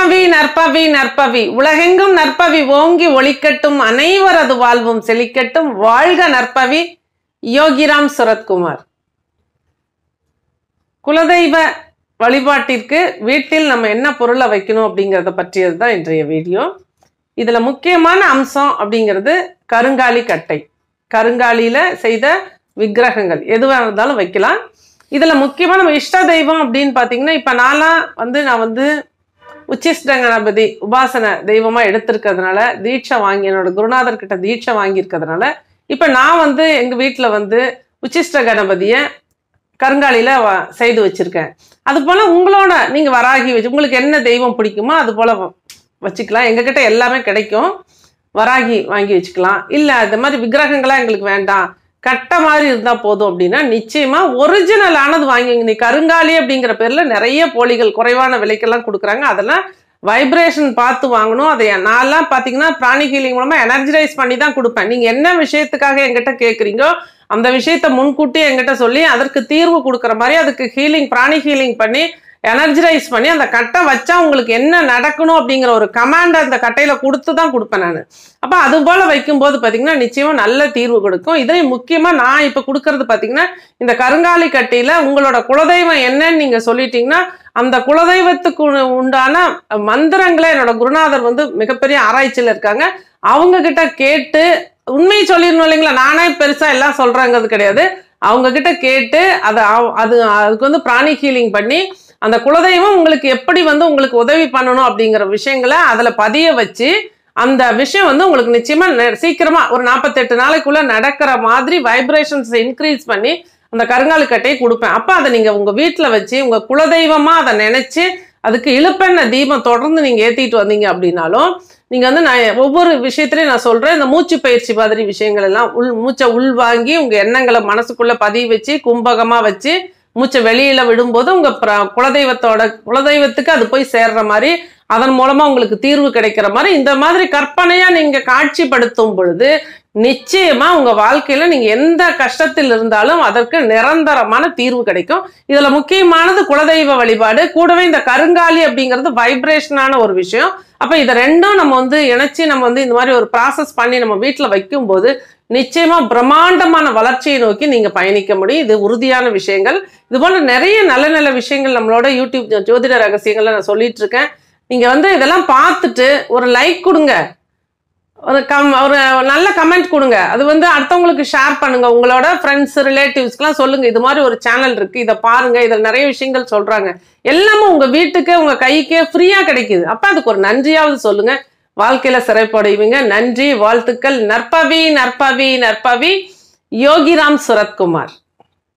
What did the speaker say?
நற்பவி நற்பவி நற்பவி உலகெங்கும் நற்பவி ஓங்கி ஒளிக்கட்டும் அனைவரது வாழ்வும் செழிக்கட்டும் வாழ்க நற்பவி யோகிராம் சுரத்குமார் குலதெய்வ வழிபாட்டிற்கு வீட்டில் நம்ம என்ன பொருளை வைக்கணும் அப்படிங்கிறத பற்றியது தான் இன்றைய வீடியோ இதுல முக்கியமான அம்சம் அப்படிங்கிறது கருங்காலி கட்டை கருங்காலியில செய்த விக்கிரகங்கள் எதுவாக இருந்தாலும் வைக்கலாம் இதுல முக்கியமா நம்ம இஷ்ட தெய்வம் அப்படின்னு பாத்தீங்கன்னா இப்ப நான்லாம் வந்து நான் வந்து உச்சிஷ்ட கணபதி உபாசன தெய்வமா எடுத்திருக்கிறதுனால தீட்சை வாங்கி என்னோட குருநாதர் கிட்ட தீட்சை வாங்கியிருக்கிறதுனால இப்ப நான் வந்து எங்க வீட்டுல வந்து உச்சிஷ்ட கணபதியை கருங்காலியில வ- செய்து வச்சிருக்கேன் அது போல உங்களோட நீங்க வராகி வச்சு உங்களுக்கு என்ன தெய்வம் பிடிக்குமோ அது போல வ- வச்சுக்கலாம் எங்ககிட்ட எல்லாமே கிடைக்கும் வராகி வாங்கி வச்சுக்கலாம் இல்ல இந்த மாதிரி விக்கிரகங்களா எங்களுக்கு வேண்டாம் கட்டை மாதிரி இருந்தா போதும் அப்படின்னா நிச்சயமா ஒரிஜினலானது வாங்கி நீ கருங்காலி அப்படிங்கிற பேர்ல நிறைய போலிகள் குறைவான விலைக்கெல்லாம் கொடுக்குறாங்க அதெல்லாம் வைப்ரேஷன் பார்த்து வாங்கணும் அதை நான்லாம் பார்த்தீங்கன்னா பிராணி ஹீலிங் மூலமா எனர்ஜைஸ் பண்ணி தான் கொடுப்பேன் நீங்க என்ன விஷயத்துக்காக என்கிட்ட கேட்குறீங்கோ அந்த விஷயத்த முன்கூட்டி என்கிட்ட சொல்லி அதற்கு தீர்வு கொடுக்குற மாதிரி அதுக்கு ஹீலிங் பிராணி ஹீலிங் பண்ணி எனர்ஜைஸ் பண்ணி அந்த கட்டை வச்சா உங்களுக்கு என்ன நடக்கணும் அப்படிங்கிற ஒரு கமாண்ட் அந்த கட்டையில கொடுத்து தான் கொடுப்பேன் நான் அப்ப அது போல வைக்கும்போது பாத்தீங்கன்னா நிச்சயமா நல்ல தீர்வு கொடுக்கும் இதை முக்கியமா நான் இப்ப கொடுக்கறது பாத்தீங்கன்னா இந்த கருங்காலி கட்டியில உங்களோட குலதெய்வம் என்னன்னு நீங்க சொல்லிட்டீங்கன்னா அந்த குலதெய்வத்துக்கு உ- உண்டான மந்திரங்களை என்னோட குருநாதர் வந்து மிகப்பெரிய ஆராய்ச்சியில இருக்காங்க அவங்க கிட்ட கேட்டு உண்மையை சொல்லிடணும் இல்லைங்களா நானே பெருசா எல்லாம் சொல்றேங்கிறது கிடையாது அவங்க கிட்ட கேட்டு அதை அவ- அது அதுக்கு வந்து பிராணி ஹீலிங் பண்ணி அந்த குலதெய்வம் உங்களுக்கு எப்படி வந்து உங்களுக்கு உதவி பண்ணணும் அப்படிங்கிற விஷயங்களை அதுல பதிய வச்சு அந்த விஷயம் வந்து உங்களுக்கு நிச்சயமா நெ- சீக்கிரமா ஒரு நாற்பத்தெட்டு நாளைக்குள்ள நடக்கிற மாதிரி வைப்ரேஷன்ஸ் இன்க்ரீஸ் பண்ணி அந்த கருங்காலி கட்டையை கொடுப்பேன் அப்ப அதை நீங்க உங்க வீட்டுல வச்சு உங்க குலதெய்வமா அதை நினைச்சு அதுக்கு இழுப்பெண்ணெய் தீபம் தொடர்ந்து நீங்க ஏத்திட்டு வந்தீங்க அப்படின்னாலும் நீங்க வந்து நான் ஒவ்வொரு விஷயத்திலையும் நான் சொல்றேன் இந்த மூச்சு பயிற்சி மாதிரி விஷயங்கள் எல்லாம் உள் மூச்சை உள் வாங்கி உங்க எண்ணங்களை மனசுக்குள்ள பதிய வச்சு கும்பகமா வச்சு மூச்சை வெளியில விடும்போது உங்க பிர- குலதெய்வத்தோட குலதெய்வத்துக்கு அது போய் சேர்ற மாதிரி அதன் மூலமா உங்களுக்கு தீர்வு கிடைக்கிற மாதிரி இந்த மாதிரி கற்பனையா நீங்க காட்சிப்படுத்தும் பொழுது நிச்சயமா உங்க வாழ்க்கையில நீங்க எந்த கஷ்டத்தில் இருந்தாலும் அதற்கு நிரந்தரமான தீர்வு கிடைக்கும் இதுல முக்கியமானது குலதெய்வ வழிபாடு கூடவே இந்த கருங்காலி அப்படிங்கிறது வைப்ரேஷனான ஒரு விஷயம் அப்ப இதை ரெண்டும் நம்ம வந்து இணைச்சு நம்ம வந்து இந்த மாதிரி ஒரு ப்ராசஸ் பண்ணி நம்ம வீட்டுல வைக்கும்போது நிச்சயமா பிரம்மாண்டமான வளர்ச்சியை நோக்கி நீங்க பயணிக்க முடியும் இது உறுதியான விஷயங்கள் இது போல நிறைய நல்ல நல்ல விஷயங்கள் நம்மளோட யூடியூப் ஜோ- ஜோதிட ரகசியங்கள்ல நான் சொல்லிட்டு இருக்கேன் நீங்க வந்து இதெல்லாம் பார்த்துட்டு ஒரு லைக் கொடுங்க ஒரு கம் ஒரு நல்ல கமெண்ட் கொடுங்க அது வந்து அடுத்தவங்களுக்கு ஷேர் பண்ணுங்க உங்களோட ஃப்ரெண்ட்ஸ் ரிலேட்டிவ்ஸ்க்குலாம் சொல்லுங்க இது மாதிரி ஒரு சேனல் இருக்கு இதை பாருங்க இதில் நிறைய விஷயங்கள் சொல்றாங்க எல்லாமே உங்க வீட்டுக்கு உங்க கைக்கே ஃப்ரீயா கிடைக்குது அப்ப அதுக்கு ஒரு நன்றியாவது சொல்லுங்க வாழ்க்கையில சிறைப்படைவீங்க நன்றி வாழ்த்துக்கள் நற்பவி நற்பவி நற்பவி யோகிராம் சுரத்குமார்